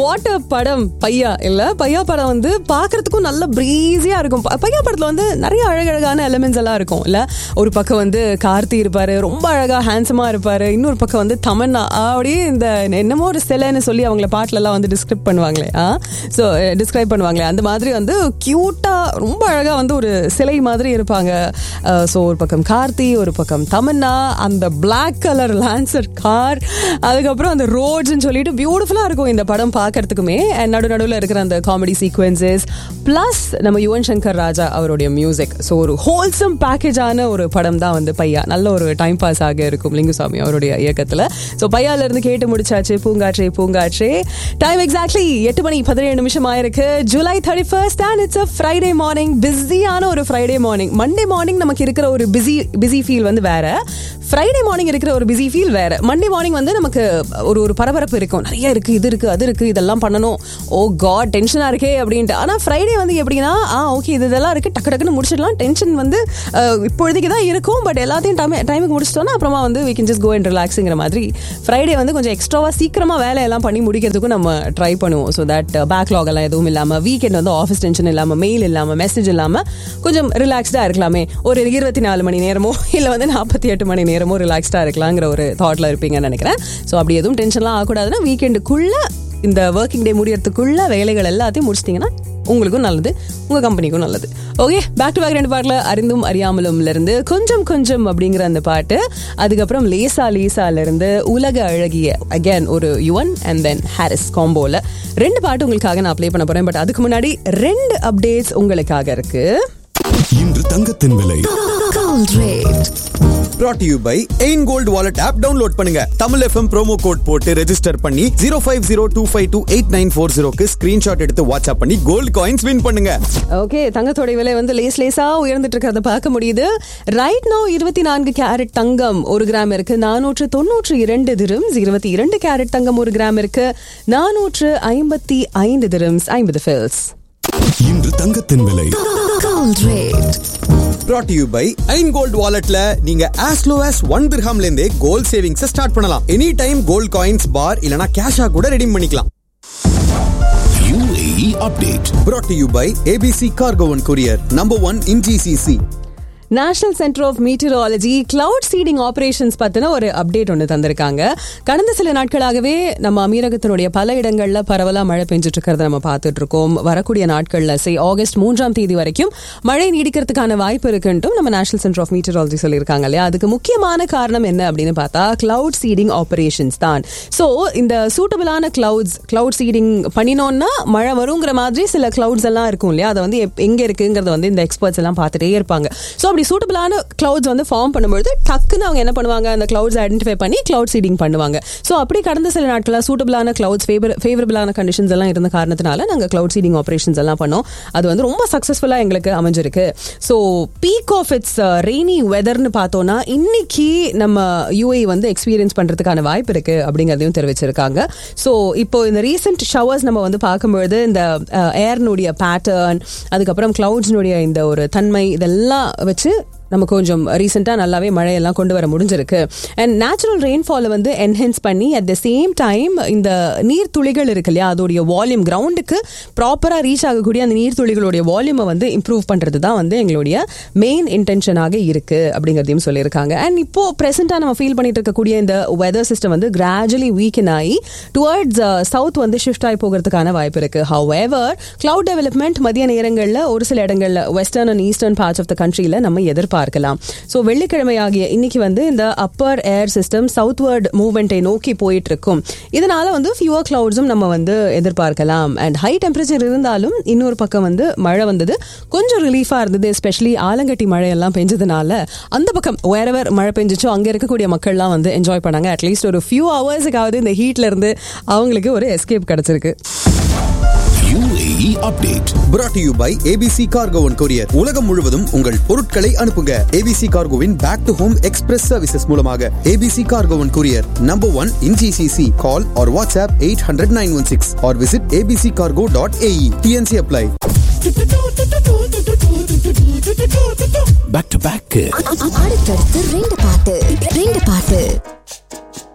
What படம் பையா இல்ல பையா படம் வந்து பாக்குறதுக்கும் நல்ல பிரீஸியா இருக்கும் ப- பையா படத்துல வந்து நிறைய அழகழகான எலிமெண்ட்ஸ் எல்லாம் இருக்கும் இல்ல ஒரு பக்கம் வந்து கார்த்தி இருப்பாரு ரொம்ப அழகா ஹேண்ட்ஸமா இருப்பாரு இன்னொரு பக்கம் வந்து தமன்னா அப்படியே இந்த என்னமோ ஒரு சிலைன்னு சொல்லி அவங்கள பாட்டுல எல்லாம் வந்து டிஸ்கிரைப் பண்ணுவாங்களே ஆ ஸோ டிஸ்கிரைப் பண்ணுவாங்களே அந்த மாதிரி வந்து கியூட்டா ரொம்ப அழகா வந்து ஒரு சிலை மாதிரி இருப்பாங்க ஸோ ஒரு பக்கம் கார்த்தி ஒரு பக்கம் தமன்னா அந்த பிளாக் கலர் லான்சர் கார் அதுக்கப்புறம் அந்த ரோட்ஸ்னு சொல்லிட்டு பியூட்டிஃபுல்லா இருக்கும் இந்த படம் பார்க்கறதுக்குமே And நடு நடுவில் இருக்கிற அந்த காமெடி சீக்வன்சஸ் ப்ளஸ் நம்ம யுவன் சங்கர் ராஜா அவருடைய மியூசிக் ஸோ ஒரு ஹோல்சம் பேக்கேஜான ஒரு படம் தான் வந்து பையா நல்ல ஒரு டைம் பாஸ் ஆக இருக்கும் லிங்குசாமி அவருடைய இயக்கத்தில் ஸோ பையால இருந்து கேட்டு முடிச்சாச்சு பூங்காற்றே பூங்காற்றே டைம் எக்ஸாக்ட்லி எட்டு மணி பதினேழு நிமிஷம் ஆயிருக்கு July thirty first and it's a Friday morning பிஸியான ஒரு ஃப்ரைடே மார்னிங் மண்டே மார்னிங் நமக்கு இருக்கிற ஒரு பிஸி பிஸி ஃபீல் வந்து வேற ஃப்ரைடே மார்னிங் இருக்கிற ஒரு பிஸி ஃபீல் வேற மண்டே மார்னிங் வந்து நமக்கு ஒரு ஒரு பரபரப்பு இருக்கும் நிறைய இருக்கு இது இருக்கு அது இருக்கு இதெல்லாம் பண்ணணும் ஓ காட் டென்ஷனா இருக்கே அப்படின்ட்டு ஆனா ஃப்ரைடே வந்து எப்படின்னா ஆ ஓகே இது இதெல்லாம் இருக்கு டக்கு டக்குன்னு முடிச்சிடலாம் டென்ஷன் வந்து அஹ், இப்பொழுதைக்கு தான் இருக்கும் பட் எல்லாத்தையும் டைம் டைமுக்கு முடிச்சிட்டோம்னா அப்புறமா வந்து we can just go and ரிலாக்ஸுங்கிற மாதிரி ஃப்ரைடே வந்து கொஞ்சம் எக்ஸ்ட்ராவா சீக்கிரமா வேலையெல்லாம் பண்ணி முடிக்கிறதுக்கும் நம்ம ட்ரை பண்ணுவோம் ஸோ தட் பேக்லாக் எல்லாம் எதுவும் இல்லாம வீக்கெண்ட் வந்து ஆஃபீஸ் டென்ஷன் இல்லாம மெயில் இல்லாம மெசேஜ் இல்லாம கொஞ்சம் ரிலாக்ஸ்டா இருக்கலாமே ஒரு இருபத்தி நாலு மணி நேரமோ இல்ல வந்து நாற்பத்தி எட்டு மணி நேரமோ ரிலாக்ஸ்டா இருக்கலாங்கிற ஒரு தாட்ல இருப்பீங்கன்னு நினைக்கிறேன் ஸோ அப்படி எதுவும் டென்ஷன்லாம் ஆகக்கூடாதுன்னா வீக்கெண்டுக்குள்ள இந்த ஒர்க்கிங் டே முடியறதுக்குள்ள வேலைகள் எல்லாத்தையும் முடிச்சிட்டிங்கன்னா உங்களுக்கும் நல்லது உங்க கம்பெனிக்கும் நல்லது ஓகே பேக் டு பேக் ரெண்டு பாட்டில் அறிந்தும் அறியாமலும்ல இருந்து கொஞ்சம் கொஞ்சம் அப்படிங்கிற அந்த பாட்டு அதுக்கப்புறம் லேசா லேசால இருந்து உலக அழகிய அகேன் ஒரு யுவன் அண்ட் தென் ஹாரிஸ் காம்போல ரெண்டு பாட்டு உங்களுக்காக நான் ப்ளே பண்ண போறேன் பட் அதுக்கு முன்னாடி ரெண்டு அப்டேட்ஸ் உங்களுக்காக இருக்கு இன்று தங்கத்தின் விலை Gold rate. brought to you by Ain gold wallet app download பண்ணுங்க தமிழ் எஃப்எம் ப்ரோமோ கோட் போட்டு ரெஜிஸ்டர் பண்ணி zero five zero two five two eight nine four ஜீரோக்கு ஸ்கிரீன்ஷாட் எடுத்து வாட்ஸ்அப் பண்ணி கோல்டு காயின்ஸ் வின் பண்ணுங்க ஓகே தங்கத்தோட விலை வந்து லேஸ் லேசா உயர்ந்துட்டு இருக்கிறத பார்க்க முடியுது ரைட் நோ இருபத்தி நான்கு கேரட் தங்கம் ஒரு கிராம் இருக்கு நானூற்று தொண்ணூற்று இரண்டு திரம்ஸ் இருபத்தி இரண்டு கேரட் தங்கம் ஒரு கிராம் இருக்கு நானூற்று ஐம்பத்தி ஐந்து திரம்ஸ் ஐம்பது ஃபில்ஸ் இன்று தங்கத்தின் விலை Gold rate. brought to you by Ain gold வாலெட்ல நீங்க as low as ஒன் திர்ஹாம்ல இருந்தே கோல்ட் சேவிங்ஸ் ஸ்டார்ட் பண்ணலாம் any time gold coins bar இல்லனா கேஷா கூட ரெடீம் பண்ணிக்கலாம் UAE update brought to you by ABC cargo one courier number one in GCC national centre of meteorology cloud seeding operations பத்தின ஒரு update ஒன்று தந்திருக்காங்க கடந்த சில நாட்களாகவே நம்ம அமீரகத்தினுடைய பல இடங்கள்ல பரவலா மழை பெஞ்சிட்டு இருக்கிறத நம்ம பார்த்துட்டு இருக்கோம் வரக்கூடிய நாட்கள்ல சே ஆகஸ்ட் மூன்றாம் தேதி வரைக்கும் மழை நீடிக்கிறதுக்கான வாய்ப்பு இருக்குன்ட்டும் நம்ம நேஷனல் சென்டர் ஆஃப் மீட்டராலஜி சொல்லியிருக்காங்க இல்லையா அதுக்கு முக்கியமான காரணம் என்ன அப்படின்னு பார்த்தா கிளவுட் சீடிங் ஆபரேஷன்ஸ் தான் ஸோ இந்த சூட்டபிளான கிளவுட்ஸ் கிளவுட் சீடிங் பண்ணினோம்னா மழை வருங்கிற மாதிரி சில கிளவுட்ஸ் எல்லாம் இருக்கும் இல்லையா அதை வந்து எப்- எங்க இருக்குங்கிறத வந்து இந்த எக்ஸ்பர்ட்ஸ் எல்லாம் பார்த்துட்டே இருப்பாங்க ஸோ அப்படி சூட்டபிளான கிளவுட்ஸ் வந்து ஃபார்ம் பண்ணும்போது டக்குன்னு அவங்க என்ன பண்ணுவாங்க அந்த கிளவுட்ஸ் ஐடென்டிஃபை பண்ணி கிளவுட் சீடிங் பண்ணுவாங்க ஸோ அப்படி கடந்த சில நாட்களாக சூட்டபிளான கிளவுட்ஸ் ஃபேவர் ஃபேவரபிளான கண்டிஷன்ஸ் எல்லாம் இருந்த காரணத்தினால நாங்கள் கிளவுட் சீடிங் ஆப்ரேஷன்ஸ் எல்லாம் பண்ணோம் அது வந்து ரொம்ப சக்ஸஸ்ஃபுல்லாக எங்களுக்கு அமைஞ்சிருக்கு so peak of it's rainy வெதர்னு பார்த்தோம்னா இன்னைக்கு நம்ம யூஏ வந்து எக்ஸ்பீரியன்ஸ் பண்றதுக்கான வாய்ப்பு இருக்கு அப்படிங்கறதையும் தெரிவிச்சிருக்காங்க ஸோ இப்போ இந்த ரீசெண்ட் ஷவர்ஸ் நம்ம வந்து பார்க்கும்பொழுது இந்த ஏர்னுடைய பேட்டர்ன் அதுக்கப்புறம் கிளவுட்ஸ்னுடைய இந்த ஒரு தன்மை இதெல்லாம் வச்சு நம்ம கொஞ்சம் ரீசெண்டாக நல்லாவே மழையெல்லாம் கொண்டு வர முடிஞ்சிருக்கு அண்ட் நேச்சுரல் ரெயின்ஃபாலை வந்து என்ஹென்ஸ் பண்ணி அட் த சேம் டைம் இந்த நீர் துளிகள் இருக்கு இல்லையா அதோடைய வால்யூம் கிரவுண்டுக்கு ப்ராப்பராக ரீச் ஆகக்கூடிய அந்த நீர் துளிகளுடைய வால்யூமை வந்து இம்ப்ரூவ் பண்ணுறது தான் வந்து எங்களுடைய மெயின் இன்டென்ஷனாக இருக்கு அப்படிங்கிறதையும் சொல்லியிருக்காங்க அண்ட் இப்போ ப்ரெசென்ட்டாக நம்ம ஃபீல் பண்ணிட்டு இருக்கக்கூடிய இந்த வெதர் சிஸ்டம் வந்து கிராஜுவலி வீக்கன் ஆகி டுவர்ட்ஸ் சவுத் வந்து ஷிஃப்ட் ஆகி போகிறதுக்கான வாய்ப்பு இருக்கு ஹவ் எவர் கிளவுட் டெவலப்மெண்ட் மதிய நேரங்களில் ஒரு சில இடங்களில் western and eastern parts of the கண்ட்ரியில் நம்ம எதிர்பார்க்கலாம் ஸோ வெள்ளிக்கிழமை ஆகிய இன்னைக்கு வந்து இந்த அப்பர் ஏர் சிஸ்டம் சவுத்வர்ட் மூவ்மெண்ட்டை நோக்கி போயிட்டு இருக்கும் இதனால வந்து ஃபியூவர் கிளவுட்ஸும் நம்ம வந்து எதிர்பார்க்கலாம் அண்ட் ஹை டெம்பரேச்சர் இருந்தாலும் இன்னொரு பக்கம் வந்து மழை வந்தது கொஞ்சம் ரிலீஃபாக இருந்தது எஸ்பெஷலி ஆலங்கட்டி மழையெல்லாம் பெஞ்சதுனால அந்த பக்கம் வேறவர் மழை பெஞ்சிச்சோ அங்கே இருக்கக்கூடிய மக்கள்லாம் வந்து என்ஜாய் பண்ணாங்க அட்லீஸ்ட் ஒரு ஃபியூ ஹவர்ஸுக்காவது இந்த ஹீட்ல இருந்து அவங்களுக்கு ஒரு எஸ்கேப் கிடைச்சிருக்கு UAE update brought to you by ABC cargo one courier உலகம் முழுவதும் உங்கள் பொருட்களை அனுப்புங்க ஏபிசி கார்கோவின் back to home express services மூலமாக ABC cargo one courier number one in GCC call or WhatsApp eight hundred nine one six or visit ABC cargo dot AE TNC apply back to back அடுத்தடுத்து ரெண்டு பாட்டு ரெண்டு பாட்டு